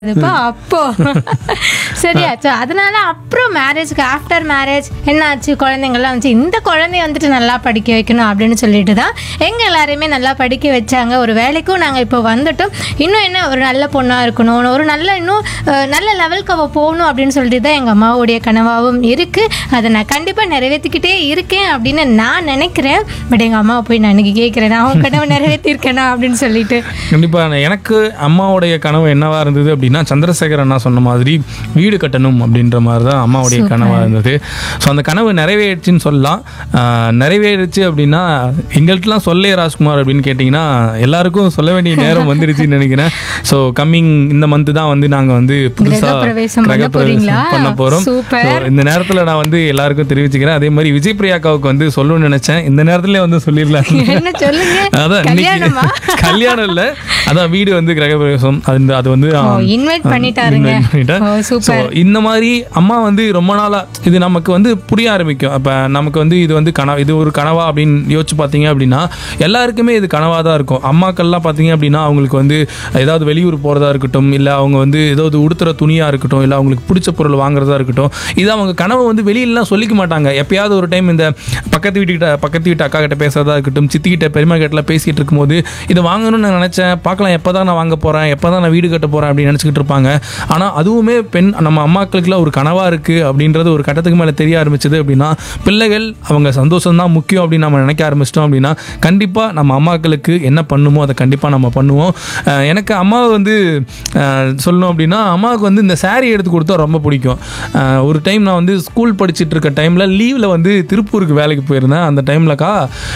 இப்போ அப்போ சரியாச்சு அதனால அப்புறம் மேரேஜ்க்கு ஆஃப்டர் மேரேஜ் என்னாச்சு குழந்தைங்கள்லாம் வந்துச்சு இந்த குழந்தைய வந்துட்டு நல்லா படிக்க வைக்கணும் அப்படின்னு சொல்லிட்டு தான் எங்கள் எல்லாரையுமே நல்லா படிக்க வச்சாங்க ஒரு வேலைக்கும் நாங்கள் இப்போ வந்துட்டோம் இன்னும் என்ன ஒரு நல்ல பொண்ணாக இருக்கணும் ஒரு நல்ல இன்னும் அஹ், நல்ல லெவலுக்கு அவள் போகணும் அப்படின்னு சொல்லிட்டு தான் எங்கள் அம்மாவுடைய கனவாகவும் இருக்குது அதை நான் கண்டிப்பாக நிறைவேற்றிக்கிட்டே இருக்கேன் அப்படின்னு நான் நினைக்கிறேன் பட் எங்கள் அம்மாவை போய் நான் இன்னைக்கு கேட்குறேன் நான் உன் கனவை நிறைவேற்றிருக்கேனா அப்படின்னு சொல்லிட்டு கண்டிப்பாக எனக்கு அம்மாவுடைய கனவு என்னவா இருந்தது அப்படின்னா சந்திரசேகர் அண்ணா சொன்ன மாதிரி வீடு கட்டணும் அப்படின்ற மாதிரி தான் அம்மாவுடைய கனவாக இருந்தது ஸோ அந்த கனவு நிறைவேறுச்சுன்னு சொல்லலாம் ஆஹ் நிறைவேறுச்சு அப்படின்னா எங்கள்கிட்டலாம் சொல்லே ராஜ்குமார் அப்படின்னு கேட்டிங்கன்னா எல்லாருக்கும் சொல்ல வேண்டிய நேரம் வந்துருச்சுன்னு நினைக்கிறேன் ஸோ கம்மிங் இந்த மந்த் தான் வந்து நாங்கள் வந்து புதுசாக கிரகப்பிரவேசம் பண்ண கிரகப்பிரவேசம் போறீங்களா? பண்ண போகிறோம் Super. இந்த நேரத்தில் நான் வந்து எல்லாருக்கும் தெரிவிச்சுக்கிறேன் அதே மாதிரி விஜய் பிரியாக்காவுக்கு வந்து சொல்லணும்னு நினச்சேன் இந்த நேரத்துல வந்து சொல்லிடலாம் என்ன சொல்லுங்க அதான் கல்யாணமா இன்னைக்கு கல்யாணம் இல்ல அதான் வீடு வந்து கிரகப்பிரவேசம் அது அது வந்து ஆ, இன்வைட் பண்ணிட்டாருங்க invite பண்ணிட்டேன். ஓ So, சூப்பர் இந்த மாதிரி அம்மா வந்து ரொம்ப நாளா இது நமக்கு வந்து புரிய ஆரம்பிக்கும் அப்ப நமக்கு வந்து இது வந்து கனவு இது ஒரு கனவா அப்படின்னு யோசிச்சு பார்த்தீங்க அப்படின்னா எல்லாருக்குமே இது கனவா தான் இருக்கும் அம்மாக்கள்லாம் பார்த்தீங்க அப்படின்னா அவங்களுக்கு வந்து ஏதாவது வெளியூர் போறதா இருக்கட்டும் இல்ல அவங்க வந்து ஏதாவது உடுத்துற துணியா இருக்கட்டும் இல்ல அவங்களுக்கு பிடிச்ச பொருள் வாங்குறதா இருக்கட்டும் இது அவங்க கனவை வந்து வெளியிலலாம் சொல்லிக்க மாட்டாங்க எப்பயாவது ஒரு டைம் இந்த பக்கத்து வீட்டுக்கிட்ட பக்கத்து வீட்டு அக்கா கிட்ட பேசுறதா இருக்கட்டும் சித்தி கிட்ட பெருமா கிட்ட பேசிட்டு இருக்கும்போது இதை வாங்கணும்னு நான் நினைச்சேன் பார்க்கலாம் எப்போ தான் நான் வாங்க போறேன் எப்போ தான் நான் வீடு கட்ட போறேன் அப்படின்னு நினச்சிக்கிட்டு இருப்பாங்க ஆனால் அதுவுமே பெண் நம்ம அம்மாக்களுக்குலாம் ஒரு கனவா இருக்கு அப்படின்றது ஒரு கட்டத்துக்கு மேலே தெரிய ஆரம்பிச்சது அப்படின்னா பிள்ளைகள் அவங்க சந்தோஷம் தான் முக்கியம் அப்படின்னு நம்ம நினைக்க ஆரம்பிச்சிட்டோம் அப்படின்னா கண்டிப்பாக நம்ம அம்மாக்களுக்கு என்ன பண்ணுமோ அதை கண்டிப்பாக நம்ம பண்ணுவோம் அஹ் எனக்கு அம்மாவை வந்து அஹ் சொல்லணும் அப்படின்னா அம்மாவுக்கு வந்து இந்த saree எடுத்து கொடுத்தா ரொம்ப பிடிக்கும் அஹ் ஒரு டைம் நான் வந்து ஸ்கூல் படிச்சிட்டு இருக்க டைமில் லீவில் வந்து திருப்பூருக்கு வேலைக்கு போயிருந்தேன் அந்த டைம்லக்கா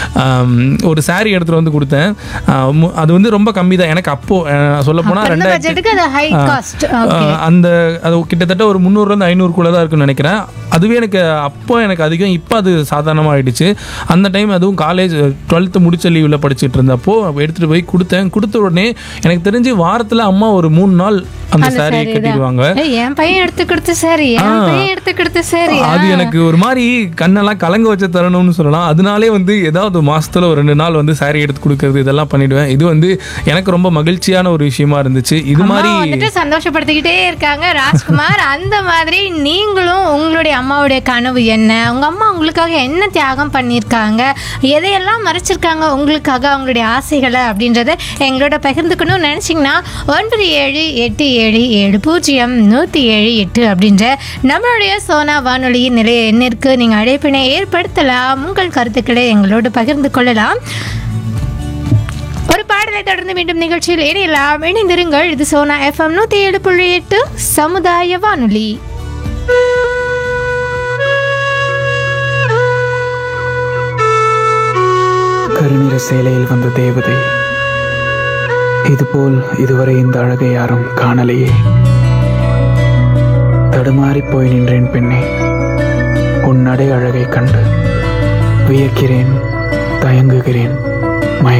ஒரு saree எடுத்துகிட்டு வந்து கொடுத்தேன் அஹ் மு- அது வந்து ரொம்ப கம்மி தான் எனக்கு அப்போ சொல்ல போனால் அந்த ரெண்டாயிரத்தி பட்ஜெட்டுக்கு அது ஹை காஸ்ட் ஆஹ் அந்த அது கிட்டத்தட்ட ஒரு முந்நூறுலேருந்து ஐநூறுக்குள்ளே தான் இருக்குன்னு நினைக்கிறேன் அதுவே எனக்கு அப்போ எனக்கு அதிகம் இப்போ அது சாதாரணமாக ஆயிடுச்சு அந்த டைம் அதுவும் காலேஜ் டுவெல்த்து முடிச்ச லீவில் படிச்சுட்டு இருந்தப்போ எடுத்துகிட்டு போய் கொடுத்தேன் கொடுத்த உடனே எனக்கு தெரிஞ்சு வாரத்தில் அம்மா ஒரு மூணு நாள் அந்த சாரியை கட்டிடுவாங்க என் பையன் எடுத்து கொடுத்து சரி என் பையன் எடுத்து கொடுத்து சரி அது எனக்கு ஒரு மாதிரி கண்ணெல்லாம் கலங்க வச்ச தரணும்னு சொல்லலாம் அதனாலே வந்து ஏதாவது மாசத்துல ஒரு ரெண்டு நாள் வந்து saree எடுத்து கொடுக்கறது இதெல்லாம் பண்ணிடுவேன் இது வந்து எனக்கு ரொம்ப மகிழ்ச்சியான ஒரு விஷயமா இருந்துச்சு இது மாதிரி அம்மா வந்துட்டு சந்தோஷப்படுத்திக்கிட்டே இருக்காங்க ராஜ்குமார் அந்த மாதிரி நீங்களும் உங்களுடைய அம்மாவுடைய கனவு என்ன உங்க அம்மா உங்களுக்காக என்ன தியாகம் பண்ணியிருக்காங்க எதையெல்லாம் மறைச்சிருக்காங்க உங்களுக்காக அவங்களுடைய ஆசைகளை அப்படின்றத எங்களோட பகிர்ந்துக்கணும்னு நினைச்சீங்கன்னா ஒன்பது ஏழு எட்டு ஏழு ஏழு பூஜ்ஜியம் நூற்றி ஏழு எட்டு அப்படின்ற நம்மளுடைய சோனா வானொலியின் நிலைய எண்ணிற்கு நீங்கள் அழைப்பினை ஏற்படுத்தலாம் உங்கள் கருத்துக்களை எங்களோடு பகிர்ந்து கொள்ளலாம் ஒரு பாடலை தொடர்ந்து மீண்டும் நிகழ்ச்சியில் இணையலாம் இணைந்திருங்கள் இது சோனா எஃப்எம் நூத்தி ஏழு புள்ளி எட்டு சமுதாய வானொலி கருநிற சேலையில் வந்த தேவதை இதுபோல் இதுவரை இந்த அழகை யாரும் காணலையே தடுமாறிப் போய் நின்றேன் பெண்ணே உன் நடை அழகை கண்டு வியக்கிறேன் தயங்குகிறேன்